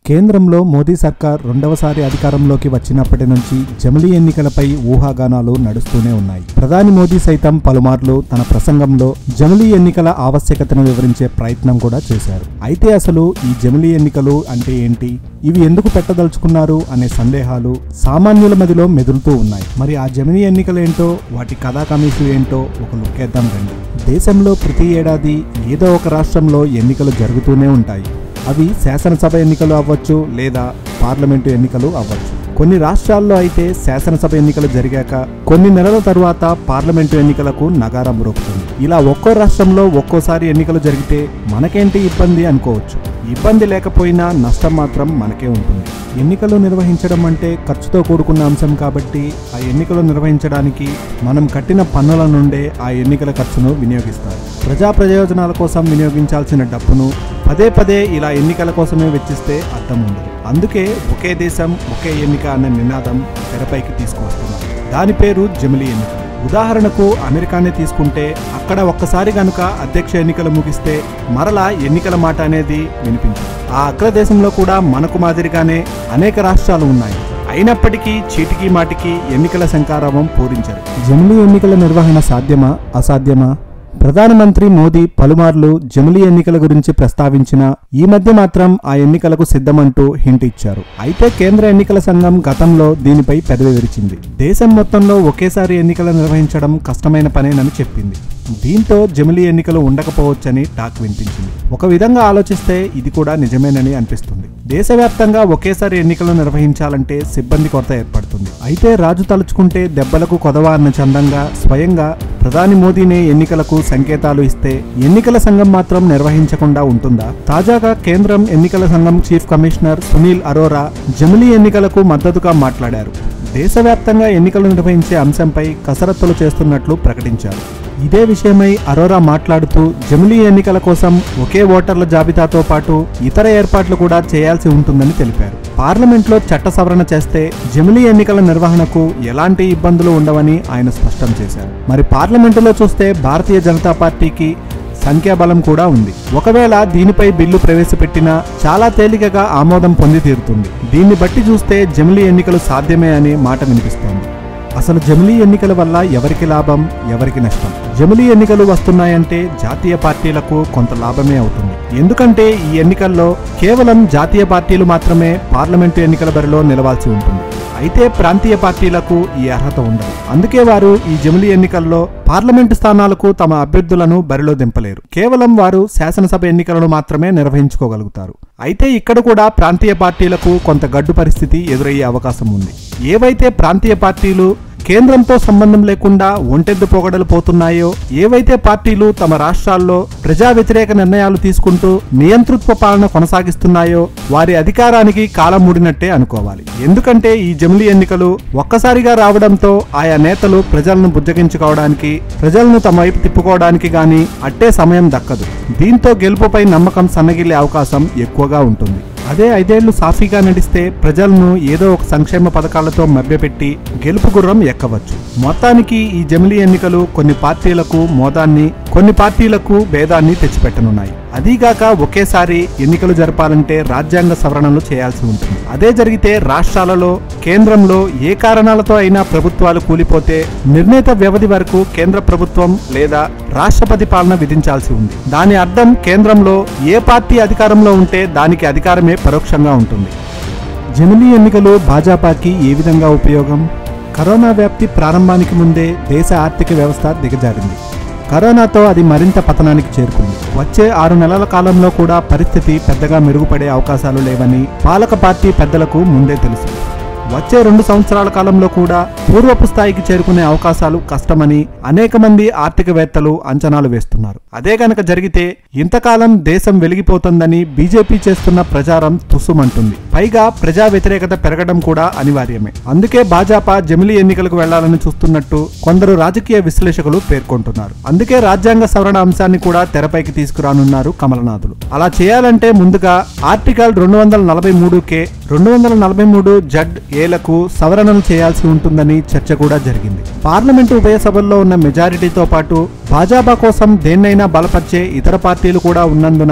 కేంద్రంలో మోదీ సర్కార్ రెండవసారి అధికారంలోకి వచ్చినప్పటి నుంచి జమిలీ ఎన్నికలపై ఊహాగానాలు నడుస్తూనే ఉన్నాయి ప్రధాని మోదీ సైతం పలుమార్లు తన ప్రసంగంలో జమిలీ ఎన్నికల ఆవశ్యకతను వివరించే ప్రయత్నం కూడా చేశారు అయితే అసలు ఈ జమిలీ ఎన్నికలు అంటే ఏంటి ఇవి ఎందుకు పెట్టదలుచుకున్నారు అనే సందేహాలు సామాన్యుల మదిలో మెదులుతూ ఉన్నాయి మరి ఆ జమిలీ ఎన్నికలేంటో వాటి కథా కమీసు ఏంటో ఒక లుక్కేద్దాం రండి దేశంలో ప్రతి ఏడాది ఏదో ఒక రాష్ట్రంలో ఎన్నికలు జరుగుతూనే ఉంటాయి అవి శాసనసభ ఎన్నికలు అవ్వచ్చు లేదా పార్లమెంటు ఎన్నికలు అవ్వచ్చు కొన్ని రాష్ట్రాల్లో అయితే శాసనసభ ఎన్నికలు జరిగాక కొన్ని నెలల తరువాత పార్లమెంటు ఎన్నికలకు నగారం మ్రోగుతుంది ఇలా ఒక్కో రాష్ట్రంలో ఒక్కోసారి ఎన్నికలు జరిగితే మనకేంటి ఇబ్బంది అనుకోవచ్చు ఇబ్బంది లేకపోయినా నష్టం మాత్రం మనకే ఉంటుంది ఎన్నికలు నిర్వహించడం అంటే ఖర్చుతో కూడుకున్న అంశం కాబట్టి ఆ ఎన్నికలు నిర్వహించడానికి మనం కట్టిన పన్నుల నుండే ఆ ఎన్నికల ఖర్చును వినియోగిస్తారు ప్రజా ప్రయోజనాల కోసం వినియోగించాల్సిన డబ్బును పదే పదే ఇలా ఎన్నికల కోసమే వెచ్చిస్తే అర్థం ఉండదు అందుకే ఒకే దేశం ఒకే ఎన్నిక అనే నినాదం తెరపైకి తీసుకువస్తున్నారు దాని పేరు జమిలీ ఎన్నిక ఉదాహరణకు అమెరికానే తీసుకుంటే అక్కడ ఒక్కసారి గనుక అధ్యక్ష ఎన్నికలు ముగిస్తే మరలా ఎన్నికల మాట అనేది వినిపించదు ఆ అగ్రదేశంలో కూడా మనకు మాదిరిగానే అనేక రాష్ట్రాలు ఉన్నాయి అయినప్పటికీ చీటికి మాటికి ఎన్నికల శంకారావం పూరించారు జమిలీ ఎన్నికల నిర్వహణ సాధ్యమా అసాధ్యమా ప్రధానమంత్రి మోదీ పలుమార్లు జమిలీ ఎన్నికల గురించి ప్రస్తావించినా ఈ మధ్య మాత్రం ఆ ఎన్నికలకు సిద్ధమంటూ హింట్ ఇచ్చారు అయితే కేంద్ర ఎన్నికల సంఘం గతంలో దీనిపై పెదవి విరిచింది దేశం మొత్తంలో ఒకేసారి ఎన్నికలు నిర్వహించడం కష్టమైన పనేనని చెప్పింది దీంతో జమిలీ ఎన్నికలు ఉండకపోవచ్చని టాక్ వినిపించింది ఒక విధంగా ఆలోచిస్తే ఇది కూడా నిజమేనని అనిపిస్తుంది దేశవ్యాప్తంగా ఒకేసారి ఎన్నికలు నిర్వహించాలంటే సిబ్బంది కొరత ఏర్పడుతుంది అయితే రాజు తలుచుకుంటే దెబ్బలకు కొదవ అన్న చందంగా స్వయంగా ప్రధాని మోదీనే ఎన్నికలకు సంకేతాలు ఇస్తే ఎన్నికల సంఘం మాత్రం నిర్వహించకుండా ఉంటుందా తాజాగా కేంద్రం ఎన్నికల సంఘం చీఫ్ కమిషనర్ సునీల్ అరోరా జమిలీ ఎన్నికలకు మద్దతుగా మాట్లాడారు దేశవ్యాప్తంగా ఎన్నికలు నిర్వహించే అంశంపై కసరత్తులు చేస్తున్నట్లు ప్రకటించారు ఇదే విషయమై అరోరా మాట్లాడుతూ జమిలీ ఎన్నికల కోసం ఒకే ఓటర్ల జాబితాతో పాటు ఇతర ఏర్పాట్లు కూడా చేయాల్సి ఉంటుందని తెలిపారు పార్లమెంట్లో చట్ట సవరణ చేస్తే జమిలీ ఎన్నికల నిర్వహణకు ఎలాంటి ఇబ్బందులు ఉండవని ఆయన స్పష్టం చేశారు మరి పార్లమెంటులో చూస్తే భారతీయ జనతా పార్టీకి సంఖ్యాబలం కూడా ఉంది ఒకవేళ దీనిపై బిల్లు ప్రవేశపెట్టినా చాలా తేలికగా ఆమోదం పొంది తీరుతుంది దీన్ని బట్టి చూస్తే జమిలీ ఎన్నికలు సాధ్యమే అనే మాట వినిపిస్తోంది అసలు జమిలీ ఎన్నికల వల్ల ఎవరికి లాభం ఎవరికి నష్టం జమిలీ ఎన్నికలు వస్తున్నాయంటే జాతీయ పార్టీలకు కొంత లాభమే అవుతుంది ఎందుకంటే ఈ ఎన్నికల్లో కేవలం జాతీయ పార్టీలు మాత్రమే పార్లమెంటు ఎన్నికల బరిలో నిలవాల్సి ఉంటుంది అయితే ప్రాంతీయ పార్టీలకు ఈ అర్హత ఉండదు అందుకే వారు ఈ జమిలీ ఎన్నికల్లో పార్లమెంటు స్థానాలకు తమ అభ్యర్థులను బరిలో దింపలేరు కేవలం వారు శాసనసభ ఎన్నికలను మాత్రమే నిర్వహించుకోగలుగుతారు అయితే ఇక్కడ కూడా ప్రాంతీయ పార్టీలకు కొంత గడ్డు పరిస్థితి ఎదురయ్యే అవకాశం ఉంది ఏవైతే ప్రాంతీయ పార్టీలు కేంద్రంతో సంబంధం లేకుండా ఒంటెద్దు పొగడలు పోతున్నాయో ఏవైతే పార్టీలు తమ రాష్ట్రాల్లో ప్రజా వ్యతిరేక నిర్ణయాలు తీసుకుంటూ నియంతృత్వ పాలన కొనసాగిస్తున్నాయో వారి అధికారానికి కాలం మూడినట్టే అనుకోవాలి ఎందుకంటే ఈ జమిలీ ఎన్నికలు ఒక్కసారిగా రావడంతో ఆయా నేతలు ప్రజలను బుజ్జగించుకోవడానికి ప్రజలను తమ వైపు తిప్పుకోవడానికి గాని అట్టే సమయం దక్కదు దీంతో గెలుపుపై నమ్మకం సన్నగిల్లే అవకాశం ఎక్కువగా ఉంటుంది అదే ఐదేళ్లు సాఫీగా నడిస్తే ప్రజలను ఏదో ఒక సంక్షేమ పథకాలతో మభ్యపెట్టి గెలుపు గుర్రం ఎక్కవచ్చు మొత్తానికి ఈ జమిలీ ఎన్నికలు కొన్ని పార్టీలకు మోదాన్ని కొన్ని పార్టీలకు భేదాన్ని తెచ్చిపెట్టనున్నాయి అదీగాక ఒకేసారి ఎన్నికలు జరపాలంటే రాజ్యాంగ సవరణలు చేయాల్సి ఉంటుంది అదే జరిగితే రాష్ట్రాలలో కేంద్రంలో ఏ కారణాలతో అయినా ప్రభుత్వాలు కూలిపోతే నిర్ణీత వ్యవధి వరకు కేంద్ర ప్రభుత్వం లేదా రాష్ట్రపతి పాలన విధించాల్సి ఉంది దాని అర్థం కేంద్రంలో ఏ పార్టీ అధికారంలో ఉంటే దానికి అధికారమే పరోక్షంగా ఉంటుంది జమిలీ ఎన్నికలు భాజపాకి ఏ విధంగా ఉపయోగం కరోనా వ్యాప్తి ప్రారంభానికి ముందే దేశ ఆర్థిక వ్యవస్థ దిగజారింది కరోనాతో అది మరింత పతనానికి చేరుకుంది వచ్చే ఆరు నెలల కాలంలో కూడా పరిస్థితి పెద్దగా మెరుగుపడే అవకాశాలు లేవని పాలక పార్టీ పెద్దలకు ముందే తెలుసు వచ్చే రెండు సంవత్సరాల కాలంలో కూడా పూర్వపు స్థాయికి చేరుకునే అవకాశాలు కష్టమని అనేక మంది ఆర్థికవేత్తలు అంచనాలు వేస్తున్నారు అదే గనక జరిగితే ఇంతకాలం దేశం వెలిగిపోతుందని బీజేపీ చేస్తున్న ప్రచారం తుస్సుమంటుంది పైగా ప్రజా వ్యతిరేకత పెరగడం కూడా అనివార్యమే అందుకే భాజపా జమిలీ ఎన్నికలకు వెళ్లాలని చూస్తున్నట్టు కొందరు రాజకీయ విశ్లేషకులు పేర్కొంటున్నారు అందుకే రాజ్యాంగ సవరణ అంశాన్ని కూడా తెరపైకి తీసుకురానున్నారు కమలనాథులు అలా చేయాలంటే ముందుగా ఆర్టికల్ రెండు వందల నలభై మూడు కే రెండు వందల నలభై మూడు జడ్ ఏలకు సవరణలు చేయాల్సి ఉంటుందని చర్చ కూడా జరిగింది పార్లమెంటు ఉభయ సభల్లో ఉన్న మెజారిటీతో పాటు భాజపా కోసం దేన్నైనా బలపరిచే ఇతర పార్టీలు కూడా ఉన్నందున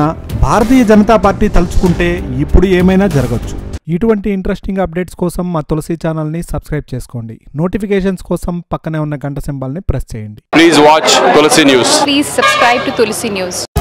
భారతీయ జనతా పార్టీ తలుచుకుంటే ఇప్పుడు ఏమైనా జరగచ్చు ఇటువంటి ఇంట్రెస్టింగ్ అప్డేట్స్ కోసం మా తులసి ఛానల్ని సబ్స్క్రైబ్ చేసుకోండి నోటిఫికేషన్స్ కోసం పక్కనే ఉన్న గంట సింబల్ని ప్రెస్ చేయండి Please watch Tulsi News. Please subscribe to Tulsi News.